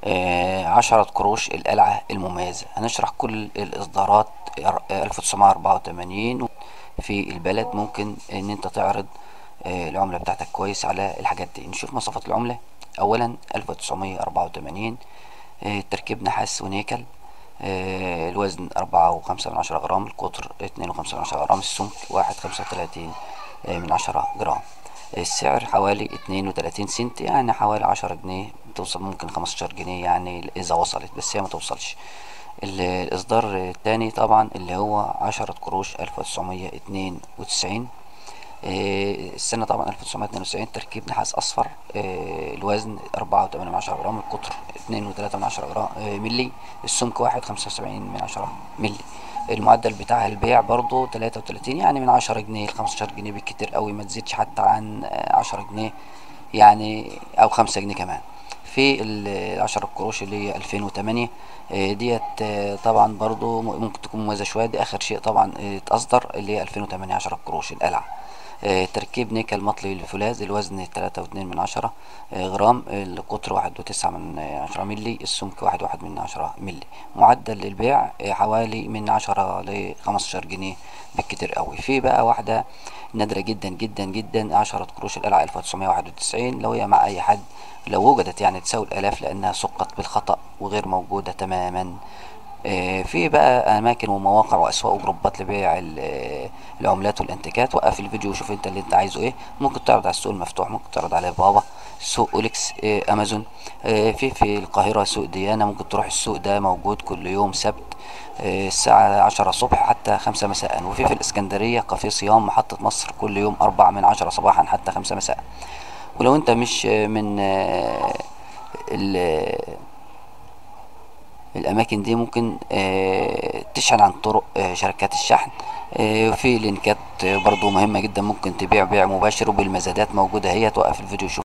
آه، عشرة قروش القلعة المميزة هنشرح كل الإصدارات 1984 في البلد ممكن إن أنت تعرض آه، العملة بتاعتك كويس على الحاجات دي نشوف مواصفات العملة أولا 1984 آه، تركيب نحاس ونيكل آه، الوزن أربعة وخمسة من عشرة جرام القطر اتنين وخمسة من عشرة جرام السمك واحد خمسة وتلاتين من عشرة جرام السعر حوالي اتنين وتلاتين سنت يعني حوالي عشرة جنيه توصل ممكن خمستاشر جنيه يعني إذا وصلت بس هي ما توصلش ال- الإصدار التاني طبعا اللي هو عشرة قروش ألف وتسعمية اتنين وتسعين السنة طبعا ألف وتسعمية اتنين وتسعين تركيب نحاس أصفر آه، الوزن أربعة وتمانية من عشرة جرام القطر اتنين وتلاتة من عشرة جرام آه، ملي السمك واحد خمسة وسبعين من عشرة ملي المعدل بتاع البيع برضو تلاتة وتلاتين يعني من عشرة جنيه لخمستاشر جنيه بالكتير قوي ما تزيدش حتى عن آه، عشرة جنيه يعني أو خمسة جنيه كمان في العشرة قروش اللي هي 2008 آه، ديت آه، طبعا برضو م- ممكن تكون مميزة شوية دي آخر شيء طبعا آه، اتأصدر اللي هي 2008 عشرة قروش القلعة آه، تركيب نيكل مطلي للفولاذ الوزن تلاتة واتنين من عشرة آه، جرام القطر واحد وتسعة من آه، عشرة ملي السمك واحد واحد من عشرة ملي معدل البيع آه، حوالي من عشرة لخمستاشر جنيه بالكتير قوي في بقى واحدة نادرة جدا جدا جدا عشرة قروش القلعة ألف وتسعمية واحد وتسعين لو هي مع أي حد لو وجدت يعني تساوي الآلاف لأنها سقط بالخطأ وغير موجودة تماما آه، في بقى اماكن ومواقع واسواق وجروبات لبيع ال- آه، العملات والانتيكات وقف الفيديو وشوف انت اللي انت عايزه ايه ممكن تعرض على السوق المفتوح ممكن تعرض على بابا سوق اوليكس آه، امازون آه، في في القاهره سوق ديانه ممكن تروح السوق ده موجود كل يوم سبت آه، الساعة عشرة صبح حتى خمسة مساء وفي في الإسكندرية كافيه صيام محطة مصر كل يوم أربعة من عشرة صباحا حتى خمسة مساء ولو أنت مش آه، من آه، ال- الأماكن دي ممكن آه، تشحن عن طرق آه، شركات الشحن آه، وفي لينكات آه، برضو مهمة جدا ممكن تبيع بيع مباشر وبالمزادات موجودة هي توقف الفيديو شوف